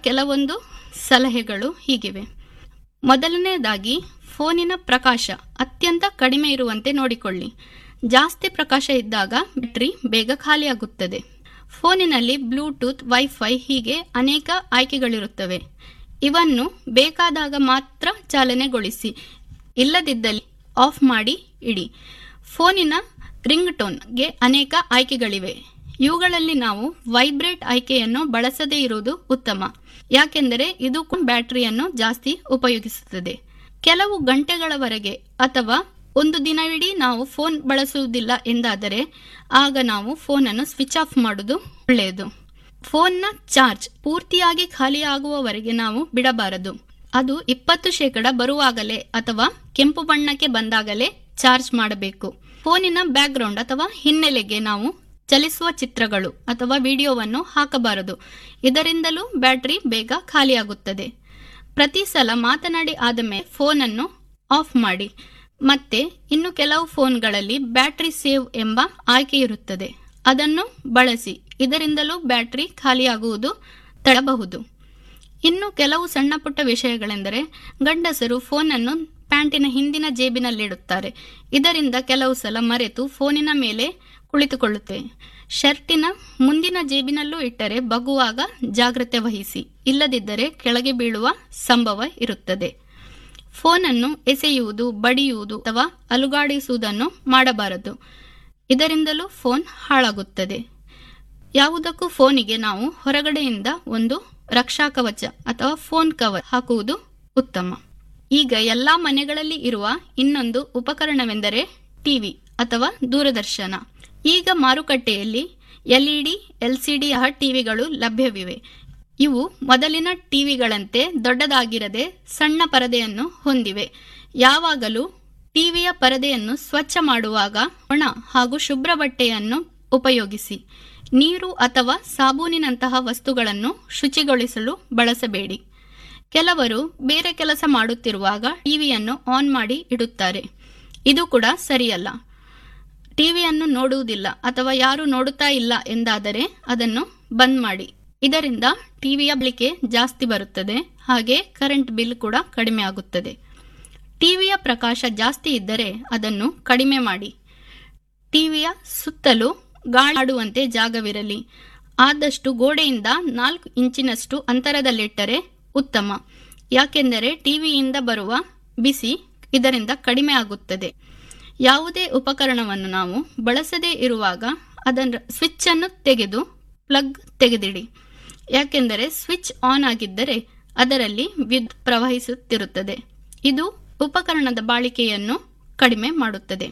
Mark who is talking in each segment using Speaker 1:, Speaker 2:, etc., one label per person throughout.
Speaker 1: ಕೆಲವೊಂದು ಸಲಹೆಗಳು ಹೀಗಿವೆ ಮೊದಲನೆಯದಾಗಿ ಫೋನಿನ ಪ್ರಕಾಶ ಅತ್ಯಂತ ಕಡಿಮೆ ಇರುವಂತೆ ನೋಡಿಕೊಳ್ಳಿ ಜಾಸ್ತಿ ಪ್ರಕಾಶ ಇದ್ದಾಗ ಬ್ಯಾಟರಿ ಬೇಗ ಖಾಲಿಯಾಗುತ್ತದೆ ಫೋನಿನಲ್ಲಿ ಬ್ಲೂಟೂತ್ ವೈಫೈ ಹೀಗೆ ಅನೇಕ ಆಯ್ಕೆಗಳಿರುತ್ತವೆ ಇವನ್ನು ಬೇಕಾದಾಗ ಮಾತ್ರ ಚಾಲನೆಗೊಳಿಸಿ ಇಲ್ಲದಿದ್ದಲ್ಲಿ ಆಫ್ ಮಾಡಿ ಇಡಿ ಫೋನಿನ ರಿಂಗ್ ಟೋನ್ಗೆ ಅನೇಕ ಆಯ್ಕೆಗಳಿವೆ ಇವುಗಳಲ್ಲಿ ನಾವು ವೈಬ್ರೇಟ್ ಆಯ್ಕೆಯನ್ನು ಬಳಸದೇ ಇರುವುದು ಉತ್ತಮ ಯಾಕೆಂದರೆ ಇದು ಬ್ಯಾಟರಿಯನ್ನು ಜಾಸ್ತಿ ಉಪಯೋಗಿಸುತ್ತದೆ ಕೆಲವು ಗಂಟೆಗಳವರೆಗೆ ಅಥವಾ ಒಂದು ದಿನವಿಡೀ ನಾವು ಫೋನ್ ಬಳಸುವುದಿಲ್ಲ ಎಂದಾದರೆ ಆಗ ನಾವು ಫೋನನ್ನು ಸ್ವಿಚ್ ಆಫ್ ಮಾಡುವುದು ಒಳ್ಳೆಯದು ಫೋನ್ನ ಚಾರ್ಜ್ ಪೂರ್ತಿಯಾಗಿ ಖಾಲಿಯಾಗುವವರೆಗೆ ನಾವು ಬಿಡಬಾರದು ಅದು ಇಪ್ಪತ್ತು ಶೇಕಡ ಬರುವಾಗಲೇ ಅಥವಾ ಕೆಂಪು ಬಣ್ಣಕ್ಕೆ ಬಂದಾಗಲೇ ಚಾರ್ಜ್ ಮಾಡಬೇಕು ಫೋನಿನ ಬ್ಯಾಕ್ಗ್ರೌಂಡ್ ಅಥವಾ ಹಿನ್ನೆಲೆಗೆ ನಾವು ಚಲಿಸುವ ಚಿತ್ರಗಳು ಅಥವಾ ವಿಡಿಯೋವನ್ನು ಹಾಕಬಾರದು ಇದರಿಂದಲೂ ಬ್ಯಾಟರಿ ಬೇಗ ಖಾಲಿಯಾಗುತ್ತದೆ ಪ್ರತಿ ಸಲ ಮಾತನಾಡಿ ಆದಮೇಲೆ ಫೋನನ್ನು ಆಫ್ ಮಾಡಿ ಮತ್ತೆ ಇನ್ನು ಕೆಲವು ಫೋನ್ಗಳಲ್ಲಿ ಬ್ಯಾಟರಿ ಸೇವ್ ಎಂಬ ಆಯ್ಕೆ ಇರುತ್ತದೆ ಅದನ್ನು ಬಳಸಿ ಇದರಿಂದಲೂ ಬ್ಯಾಟರಿ ಖಾಲಿಯಾಗುವುದು ತಡಬಹುದು ಇನ್ನು ಕೆಲವು ಸಣ್ಣ ಪುಟ್ಟ ವಿಷಯಗಳೆಂದರೆ ಗಂಡಸರು ಫೋನನ್ನು ಪ್ಯಾಂಟಿನ ಹಿಂದಿನ ಜೇಬಿನಲ್ಲಿಡುತ್ತಾರೆ ಇದರಿಂದ ಕೆಲವು ಸಲ ಮರೆತು ಫೋನಿನ ಮೇಲೆ ಕುಳಿತುಕೊಳ್ಳುತ್ತೇವೆ ಶರ್ಟಿನ ಮುಂದಿನ ಜೇಬಿನಲ್ಲೂ ಇಟ್ಟರೆ ಬಗುವಾಗ ಜಾಗ್ರತೆ ವಹಿಸಿ ಇಲ್ಲದಿದ್ದರೆ ಕೆಳಗೆ ಬೀಳುವ ಸಂಭವ ಇರುತ್ತದೆ ಫೋನನ್ನು ಎಸೆಯುವುದು ಬಡಿಯುವುದು ಅಥವಾ ಅಲುಗಾಡಿಸುವುದನ್ನು ಮಾಡಬಾರದು ಇದರಿಂದಲೂ ಫೋನ್ ಹಾಳಾಗುತ್ತದೆ ಯಾವುದಕ್ಕೂ ಫೋನಿಗೆ ನಾವು ಹೊರಗಡೆಯಿಂದ ಒಂದು ರಕ್ಷಾ ಕವಚ ಅಥವಾ ಫೋನ್ ಕವರ್ ಹಾಕುವುದು ಉತ್ತಮ ಈಗ ಎಲ್ಲಾ ಮನೆಗಳಲ್ಲಿ ಇರುವ ಇನ್ನೊಂದು ಉಪಕರಣವೆಂದರೆ ಟಿವಿ ಅಥವಾ ದೂರದರ್ಶನ ಈಗ ಮಾರುಕಟ್ಟೆಯಲ್ಲಿ ಎಲ್ಇಡಿ ಎಲ್ಸಿಡಿ ಟಿವಿಗಳು ಲಭ್ಯವಿವೆ ಇವು ಮೊದಲಿನ ಟಿವಿಗಳಂತೆ ದೊಡ್ಡದಾಗಿರದೆ ಸಣ್ಣ ಪರದೆಯನ್ನು ಹೊಂದಿವೆ ಯಾವಾಗಲೂ ಟಿವಿಯ ಪರದೆಯನ್ನು ಸ್ವಚ್ಛ ಮಾಡುವಾಗ ಒಣ ಹಾಗೂ ಶುಭ್ರ ಬಟ್ಟೆಯನ್ನು ಉಪಯೋಗಿಸಿ ನೀರು ಅಥವಾ ಸಾಬೂನಿನಂತಹ ವಸ್ತುಗಳನ್ನು ಶುಚಿಗೊಳಿಸಲು ಬಳಸಬೇಡಿ ಕೆಲವರು ಬೇರೆ ಕೆಲಸ ಮಾಡುತ್ತಿರುವಾಗ ಟಿವಿಯನ್ನು ಆನ್ ಮಾಡಿ ಇಡುತ್ತಾರೆ ಇದು ಕೂಡ ಸರಿಯಲ್ಲ ಟಿವಿಯನ್ನು ನೋಡುವುದಿಲ್ಲ ಅಥವಾ ಯಾರು ನೋಡುತ್ತಾ ಇಲ್ಲ ಎಂದಾದರೆ ಅದನ್ನು ಬಂದ್ ಮಾಡಿ ಇದರಿಂದ ಟಿವಿಯ ಬಳಕೆ ಜಾಸ್ತಿ ಬರುತ್ತದೆ ಹಾಗೆ ಕರೆಂಟ್ ಬಿಲ್ ಕೂಡ ಕಡಿಮೆ ಆಗುತ್ತದೆ ಟಿವಿಯ ಪ್ರಕಾಶ ಜಾಸ್ತಿ ಇದ್ದರೆ ಅದನ್ನು ಕಡಿಮೆ ಮಾಡಿ ಟಿವಿಯ ಸುತ್ತಲೂ ಗಾಳಿ ಆಡುವಂತೆ ಜಾಗವಿರಲಿ ಆದಷ್ಟು ಗೋಡೆಯಿಂದ ನಾಲ್ಕು ಇಂಚಿನಷ್ಟು ಅಂತರದಲ್ಲಿಟ್ಟರೆ ಉತ್ತಮ ಯಾಕೆಂದರೆ ಟಿವಿಯಿಂದ ಬರುವ ಬಿಸಿ ಇದರಿಂದ ಕಡಿಮೆ ಆಗುತ್ತದೆ ಯಾವುದೇ ಉಪಕರಣವನ್ನು ನಾವು ಬಳಸದೇ ಇರುವಾಗ ಅದರ ಸ್ವಿಚ್ ಅನ್ನು ತೆಗೆದು ಪ್ಲಗ್ ತೆಗೆದಿಡಿ ಯಾಕೆಂದರೆ ಸ್ವಿಚ್ ಆನ್ ಆಗಿದ್ದರೆ ಅದರಲ್ಲಿ ವಿದ್ಯುತ್ ಪ್ರವಹಿಸುತ್ತಿರುತ್ತದೆ ಇದು ಉಪಕರಣದ ಬಾಳಿಕೆಯನ್ನು ಕಡಿಮೆ ಮಾಡುತ್ತದೆ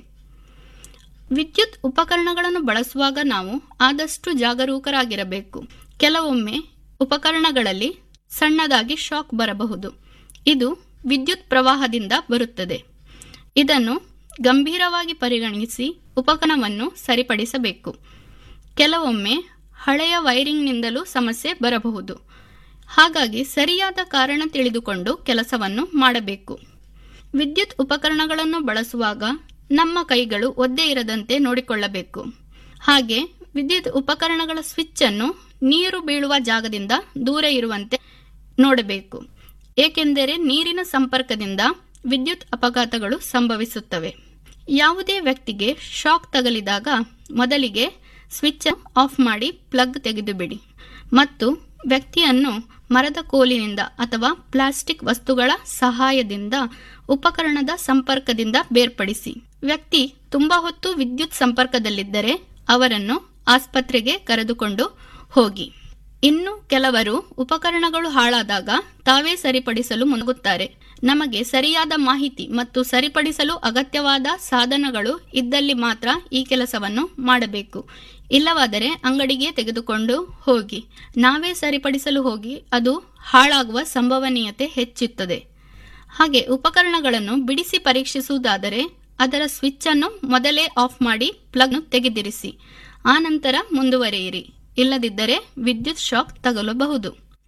Speaker 1: ವಿದ್ಯುತ್ ಉಪಕರಣಗಳನ್ನು ಬಳಸುವಾಗ ನಾವು ಆದಷ್ಟು ಜಾಗರೂಕರಾಗಿರಬೇಕು ಕೆಲವೊಮ್ಮೆ ಉಪಕರಣಗಳಲ್ಲಿ ಸಣ್ಣದಾಗಿ ಶಾಕ್ ಬರಬಹುದು ಇದು ವಿದ್ಯುತ್ ಪ್ರವಾಹದಿಂದ ಬರುತ್ತದೆ ಇದನ್ನು ಗಂಭೀರವಾಗಿ ಪರಿಗಣಿಸಿ ಉಪಕರಣವನ್ನು ಸರಿಪಡಿಸಬೇಕು ಕೆಲವೊಮ್ಮೆ ಹಳೆಯ ವೈರಿಂಗ್ನಿಂದಲೂ ಸಮಸ್ಯೆ ಬರಬಹುದು ಹಾಗಾಗಿ ಸರಿಯಾದ ಕಾರಣ ತಿಳಿದುಕೊಂಡು ಕೆಲಸವನ್ನು ಮಾಡಬೇಕು ವಿದ್ಯುತ್ ಉಪಕರಣಗಳನ್ನು ಬಳಸುವಾಗ ನಮ್ಮ ಕೈಗಳು ಒದ್ದೆ ಇರದಂತೆ ನೋಡಿಕೊಳ್ಳಬೇಕು ಹಾಗೆ ವಿದ್ಯುತ್ ಉಪಕರಣಗಳ ಸ್ವಿಚ್ ಅನ್ನು ನೀರು ಬೀಳುವ ಜಾಗದಿಂದ ದೂರ ಇರುವಂತೆ ನೋಡಬೇಕು ಏಕೆಂದರೆ ನೀರಿನ ಸಂಪರ್ಕದಿಂದ ವಿದ್ಯುತ್ ಅಪಘಾತಗಳು ಸಂಭವಿಸುತ್ತವೆ ಯಾವುದೇ ವ್ಯಕ್ತಿಗೆ ಶಾಕ್ ತಗಲಿದಾಗ ಮೊದಲಿಗೆ ಸ್ವಿಚ್ ಆಫ್ ಮಾಡಿ ಪ್ಲಗ್ ತೆಗೆದುಬಿಡಿ ಮತ್ತು ವ್ಯಕ್ತಿಯನ್ನು ಮರದ ಕೋಲಿನಿಂದ ಅಥವಾ ಪ್ಲಾಸ್ಟಿಕ್ ವಸ್ತುಗಳ ಸಹಾಯದಿಂದ ಉಪಕರಣದ ಸಂಪರ್ಕದಿಂದ ಬೇರ್ಪಡಿಸಿ ವ್ಯಕ್ತಿ ತುಂಬಾ ಹೊತ್ತು ವಿದ್ಯುತ್ ಸಂಪರ್ಕದಲ್ಲಿದ್ದರೆ ಅವರನ್ನು ಆಸ್ಪತ್ರೆಗೆ ಕರೆದುಕೊಂಡು ಹೋಗಿ ಇನ್ನು ಕೆಲವರು ಉಪಕರಣಗಳು ಹಾಳಾದಾಗ ತಾವೇ ಸರಿಪಡಿಸಲು ಮುನುಗುತ್ತಾರೆ ನಮಗೆ ಸರಿಯಾದ ಮಾಹಿತಿ ಮತ್ತು ಸರಿಪಡಿಸಲು ಅಗತ್ಯವಾದ ಸಾಧನಗಳು ಇದ್ದಲ್ಲಿ ಮಾತ್ರ ಈ ಕೆಲಸವನ್ನು ಮಾಡಬೇಕು ಇಲ್ಲವಾದರೆ ಅಂಗಡಿಗೆ ತೆಗೆದುಕೊಂಡು ಹೋಗಿ ನಾವೇ ಸರಿಪಡಿಸಲು ಹೋಗಿ ಅದು ಹಾಳಾಗುವ ಸಂಭವನೀಯತೆ ಹೆಚ್ಚುತ್ತದೆ ಹಾಗೆ ಉಪಕರಣಗಳನ್ನು ಬಿಡಿಸಿ ಪರೀಕ್ಷಿಸುವುದಾದರೆ ಅದರ ಸ್ವಿಚ್ ಅನ್ನು ಮೊದಲೇ ಆಫ್ ಮಾಡಿ ಪ್ಲಗ್ ತೆಗೆದಿರಿಸಿ ಆನಂತರ ಮುಂದುವರಿಯಿರಿ ಇಲ್ಲದಿದ್ದರೆ ವಿದ್ಯುತ್ ಶಾಕ್ ತಗಲಬಹುದು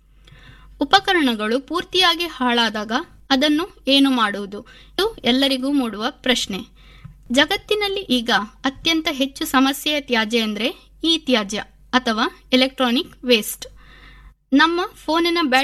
Speaker 1: ಉಪಕರಣಗಳು ಪೂರ್ತಿಯಾಗಿ ಹಾಳಾದಾಗ ಅದನ್ನು ಏನು ಮಾಡುವುದು ಇದು ಎಲ್ಲರಿಗೂ ಮೂಡುವ ಪ್ರಶ್ನೆ ಜಗತ್ತಿನಲ್ಲಿ ಈಗ ಅತ್ಯಂತ ಹೆಚ್ಚು ಸಮಸ್ಯೆಯ ತ್ಯಾಜ್ಯ ಎಂದರೆ ಈ ತ್ಯಾಜ್ಯ ಅಥವಾ ಎಲೆಕ್ಟ್ರಾನಿಕ್ ವೇಸ್ಟ್ ನಮ್ಮ ಫೋನಿನ ಬ್ಯಾಟರಿ